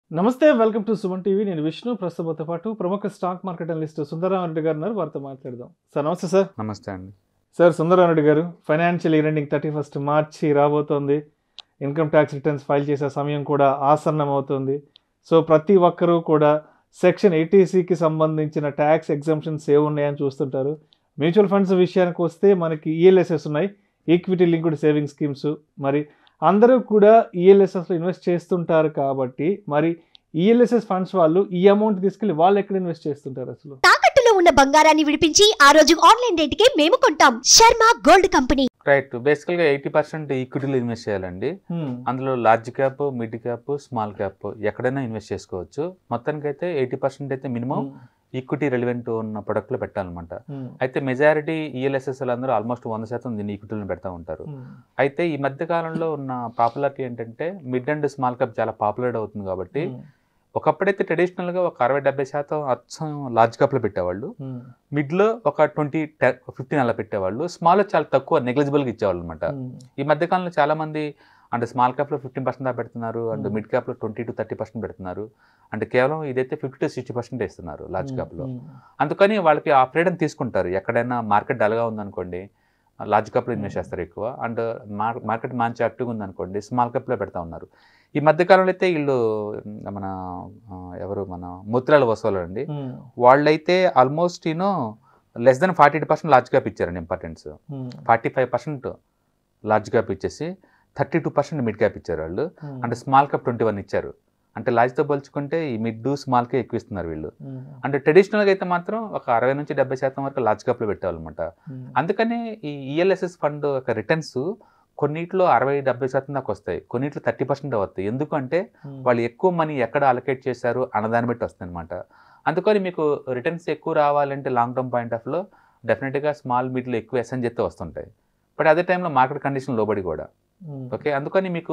నమస్తే welcome to Suman TV నేను విష్ణు ప్రస్తుతంతో పాటు ప్రముఖ స్టాక్ మార్కెట్ అనలిస్ట్ సుందరరామరెడ్డి గారు ఉన్నారు వారితో మాట్లాడదాం సార్ నమస్తే సార్ నమస్తే అండి సార్ సుందరరామరెడ్డి గారు financial year ending thirty first March రాబోతోంది ఇన్కమ్ ట్యాక్స్ రిటర్న్స్ ఫైల్ చేసే సమయం కూడా ఆసన్నం అవుతుంది సో ప్రతి ఒక్కరూ కూడా సెక్షన్ ఎయిటీసీకి సంబంధించిన ట్యాక్స్ ఎగ్జామ్షన్స్ ఏ ఉన్నాయని చూస్తుంటారు మ్యూచువల్ ఫండ్స్ విషయానికి వస్తే మనకి ఈఎల్ఎస్ఎస్ ఉన్నాయి ఈక్విటీ లింక్డ్ సేవింగ్ స్కీమ్స్ మరి అందరూ కూడా ఈఎల్ఎస్ఎస్లో ఇన్వెస్ట్ చేస్తుంటారు కాబట్టి మరి ఈఎల్ఎస్ఎస్ ఫండ్స్ వాళ్ళు ఈ అమౌంట్ తీసుకెళ్ళి వాళ్ళు ఎక్కడ ఇన్వెస్ట్ చేస్తుంటారు అసలు తాకట్టులో ఉన్న బంగారాన్ని విడిపించి ఆ రోజు ఆన్లైన్ రేటుకే మేము కొంటాం శర్మ గోల్డ్ కంపెనీ రైట్ బేసికల్గా ఎయిటీ పర్సెంట్ ఈక్విటీలో ఇన్వెస్ట్ చేయాలండి అందులో large cap mid cap small cap ఎక్కడైనా ఇన్వెస్ట్ చేసుకోవచ్చు మొత్తానికి అయితే ఎయిటీ పర్సెంట్ అయితే మినిమం ఈక్విటీ రెలివెంట్ ఉన్న ప్రొడక్ట్లో పెట్టాలన్నమాట అయితే మెజారిటీ ఈఎల్ఎస్ఎస్ అందరూ ఆల్మోస్ట్ వంద శాతం దీన్ని ఈక్విటీలను పెడతా ఉంటారు అయితే ఈ మధ్య కాలంలో ఉన్న పాపులారిటీ ఏంటంటే మిడ్ అండ్ స్మాల్ క్యాప్ చాలా పాపులర్ అవుతుంది కాబట్టి ఒకప్పుడైతే ట్రెడిషనల్గా ఒక అరవై డెబ్బై శాతం అచ్చం లార్జ్ క్యాప్లో పెట్టేవాళ్ళు మిడ్లో ఒక ట్వంటీ ఫిఫ్టీన్ అలా పెట్టేవాళ్ళు స్మాల్లో చాలా తక్కువ నెగ్లిజిబుల్గా ఇచ్చేవాళ్ళు అనమాట ఈ మధ్య కాలంలో చాలా మంది అంటే స్మాల్ క్యాప్లో ఫిఫ్టీన్ పర్సెంట్ దాకా పెడుతున్నారు అండ్ Hmm. మిడ్ క్యాప్లో ట్వంటీ టు థర్టీ పర్సెంట్ పెడుతున్నారు అంటే కేవలం ఇదైతే ఫిఫ్టీ టు సిక్స్టీ పర్సెంట్ ఇస్తున్నారు లార్జ్ క్యాప్లో అందుకని వాళ్ళకి ఆ ఫ్రీడమ్ తీసుకుంటారు ఎక్కడైనా మార్కెట్ డల్గా ఉందనుకోండి లార్జ్ క్యాప్లో ఇన్వెస్ట్ చేస్తారు ఎక్కువ అండ్ మార్కెట్ మంచి యాక్టివ్గా ఉందనుకోండి స్మాల్ క్యాప్లో పెడతా ఉన్నారు ఈ మధ్యకాలంలో అయితే వీళ్ళు మ్, మన ఆ, ఎవరు మన ముత్రాల వసూలు అండి వాళ్ళైతే almost you know less than forty percent large cap ఇచ్చారండి importance forty five percent large cap ఇచ్చేసి thirty two percent mid cap ఇచ్చారు వాళ్ళు అంటే స్మాల్ క్యాప్ ట్వంటీ వన్ ఇచ్చారు అంటే లార్జ్తో పోల్చుకుంటే ఈ మిడ్ స్మాల్కే ఎక్కువ ఇస్తున్నారు వీళ్ళు అంటే ట్రెడిషనల్గా అయితే మాత్రం ఒక అరవై నుంచి డెబ్బై శాతం వరకు లార్జ్ క్యాప్లో పెట్టేవాళ్ళమాట అందుకనే ఈ ఈఎల్ఎస్ఎస్ ఫండ్ యొక్క రిటర్న్స్ కొన్నిట్లో అరవై డెబ్బై శాతం దాకా వస్తాయి కొన్నిట్లో థర్టీ పర్సెంట్ వస్తాయి ఎందుకంటే వాళ్ళు ఎక్కువ మనీ ఎక్కడ అలొకేట్ చేశారు అన్నదాన్ని బట్టి వస్తుంది అనమాట అందుకని మీకు రిటర్న్స్ ఎక్కువ రావాలంటే లాంగ్ టర్మ్ పాయింట్ ఆఫ్లో డెఫినెట్గా స్మాల్ మిడ్లో ఎక్కువ ఎస్ఎన్ చేస్తే వస్తుంటాయి బట్ అదే టైంలో మార్కెట్ కండిషన్ లోబడి కూడా ఓకే అందుకని మీకు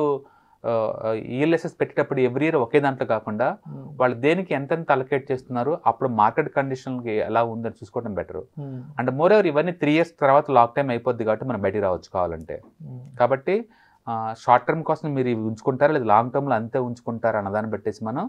ఈఎల్ఎస్ఎస్ పెట్టేటప్పుడు ఎవ్రీ ఇయర్ ఒకే దాంట్లో కాకుండా వాళ్ళు దేనికి ఎంతెంత అలొకేట్ చేస్తున్నారు అప్పుడు మార్కెట్ కండిషన్కి ఎలా ఉందని చూసుకోవడం బెటర్ అండ్ మోర్ ఎవర్ ఇవన్నీ త్రీ ఇయర్స్ తర్వాత లాక్ టైం అయిపోద్ది కాబట్టి మనం బయటికి రావచ్చు కావాలంటే కాబట్టి షార్ట్ టర్మ్ కోసం మీరు ఇవి ఉంచుకుంటారా లేదా లాంగ్ టర్మ్లో అంతే ఉంచుకుంటారా అన్నదాన్ని బట్టేసి మనం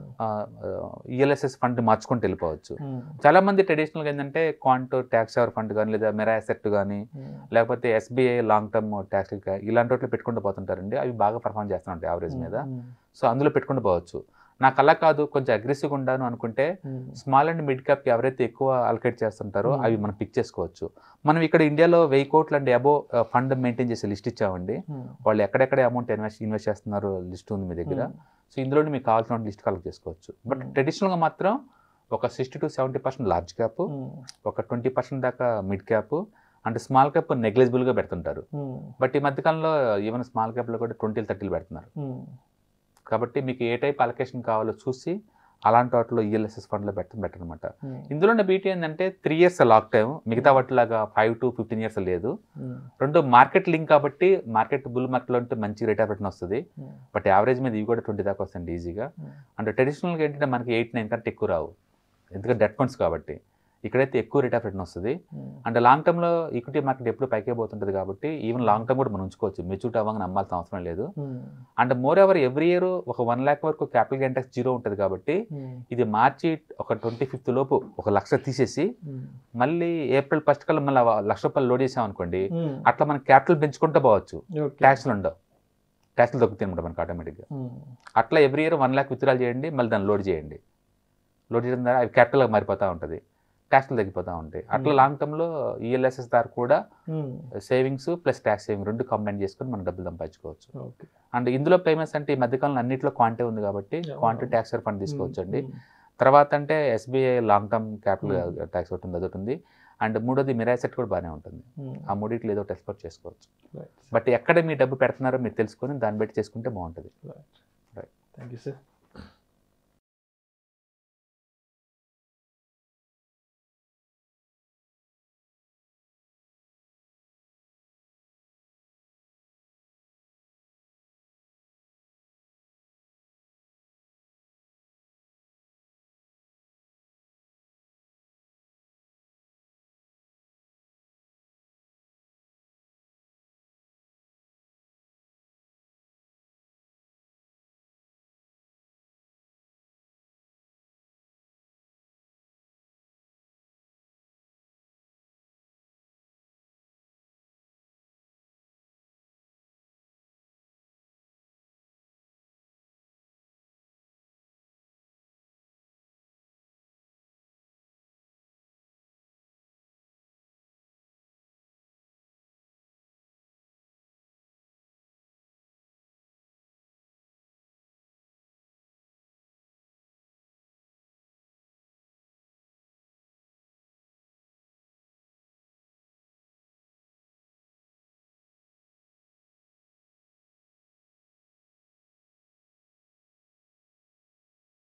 ఈఎల్ఎస్ఎస్ ఫండ్ మార్చుకుంటూ వెళ్ళిపోవచ్చు చాలా మంది ట్రెడిషనల్గా ఏంటంటే క్వాంట్ ట్యాక్స్ అవర్ ఫండ్ కానీ లేదా మెరా అసెట్ కానీ లేకపోతే ఎస్బీఐ లాంగ్ టర్మ్ ట్యాక్స్ ఇలాంటి వాటిలో పెట్టుకుంటూ పోతుంటారండి అవి బాగా పర్ఫామ్ చేస్తుంటాయి యావరేజ్ మీద సో అందులో పెట్టుకుంటూ పోవచ్చు నాకు అలా కాదు కొంచెం అగ్రెసివ్గా ఉండాను అనుకుంటే స్మాల్ అండ్ మిడ్ క్యాప్కి ఎవరైతే ఎక్కువ అలకేట్ చేస్తుంటారో Hmm. అవి మనం పిక్ చేసుకోవచ్చు మనం ఇక్కడ ఇండియాలో వెయ్యి కోట్లు అండి అబో ఫండ్ మెయింటైన్ చేసే లిస్ట్ ఇచ్చామండి వాళ్ళు ఎక్కడెక్కడ అమౌంట్ ఇన్వెస్ట్ ఇన్వెస్ట్ చేస్తున్నారో లిస్ట్ ఉంది మీ దగ్గర సో ఇందులో మీకు కావాల్సిన లిస్ట్ కలెక్ట్ చేసుకోవచ్చు బట్ Hmm. ట్రెడిషనల్గా మాత్రం ఒక sixty to seventy percent large cap ఒక ట్వంటీ పర్సెంట్ దాకా mid cap and small cap నెగ్లిజిబుల్గా పెడుతుంటారు బట్ ఈ మధ్యకాలంలో ఈవెన్ స్మాల్ క్యాప్లో కూడా ట్వంటీలు థర్టీలు పెడుతున్నారు కాబట్టి మీకు ఏ టైప్ అలొకేషన్ కావాలో చూసి అలాంటి వాటిలో ఈఎల్ఎస్ఎస్ ఫండ్లో పెట్టడం బెటర్ అనమాట ఇందులో ఉన్న బీటీ ఏంటంటే త్రీ ఇయర్స్ లాక్ టైం మిగతా వాటిలాగా ఫైవ్ టు ఫిఫ్టీన్ ఇయర్స్ లేదు రెండు మార్కెట్ లింక్ కాబట్టి మార్కెట్ బుల్ మార్కెట్లో ఉంటే మంచి రేట్ ఆఫ్ రిటర్న్ వస్తుంది బట్ యావరేజ్ మీద ఇవి కూడా ట్వంటీ దాకా వస్తుంది ఈజీగా అండ్ ట్రెడిషనల్గా ఏంటంటే మనకి ఎయిట్ నైన్ కంటే ఎక్కువ రావు ఎందుకంటే డెట్ ఫండ్స్ కాబట్టి ఇక్కడైతే ఎక్కువ రేట్ ఆఫ్ రిటర్న్ వస్తుంది అండ్ లాంగ్ టర్మ్లో ఈక్విటీ మార్కెట్ ఎప్పుడు పైకే పోతుంటుంది కాబట్టి ఈవెన్ లాంగ్ టర్మ్ కూడా మనం ఉంచుకోవచ్చు మెచ్యూరిటీ అవ్వగా నమ్మాల్సిన అవసరం లేదు and moreover every year ఒక వన్ ల్యాక్ వరకు క్యాపిటల్ గెయిన్ ట్యాక్స్ జీరో ఉంటుంది కాబట్టి ఇది మార్చి ఒక ట్వంటీ ఫిఫ్త్ లోపు ఒక లక్ష తీసేసి మళ్ళీ ఏప్రిల్ ఫస్ట్ కల్లా మళ్ళీ లక్ష రూపాయలు లోడ్ చేసాం అనుకోండి అట్లా మనం క్యాపిటల్ పెంచుకుంటూ పోవచ్చు ట్యాక్స్లు ఉండవు ట్యాక్స్లు తగ్గుతాయి అనమాట మనకి ఆటోమేటిక్గా అట్లా every year one lakh withdrawal చేయండి మళ్ళీ దాన్ని లోడ్ చేయండి లోడ్ చేయడం ద్వారా అవి క్యాపిటల్గా మారిపోతూ ఉంటుంది ట్యాక్స్లు తగ్గిపోతూ ఉంటాయి అట్లా Hmm. లాంగ్ టర్మ్లో ఈఎల్ఎస్ఎస్ ద్వారా కూడా సేవింగ్స్ ప్లస్ ట్యాక్స్ సేవింగ్ రెండు కంబైన్ చేసుకొని మనం డబ్బులు సంపాదించుకోవచ్చు ఓకే అండ్ ఇందులో పేమెంట్స్ అంటే ఈ మధ్యకాలంలో అన్నింటిలో క్వాంటే ఉంది కాబట్టి Yeah. క్వాంటిటీ ట్యాక్స్ ఫండ్ తీసుకోవచ్చు అండి తర్వాత అంటే SBI long term capital Hmm. Tax ఒకటి ఉంది అదొకటి ఉంది అండ్ మూడోది మిరాసెట్ కూడా బాగానే ఉంటుంది ఆ మూడింటిలో ఏదో ఒకటి ఎక్స్పోర్ట్ చేసుకోవచ్చు బట్ ఎక్కడ మీ డబ్బు పెడుతున్నారో మీరు తెలుసుకొని దాన్ని బట్టి చేసుకుంటే బాగుంటుంది థ్యాంక్ యూ సార్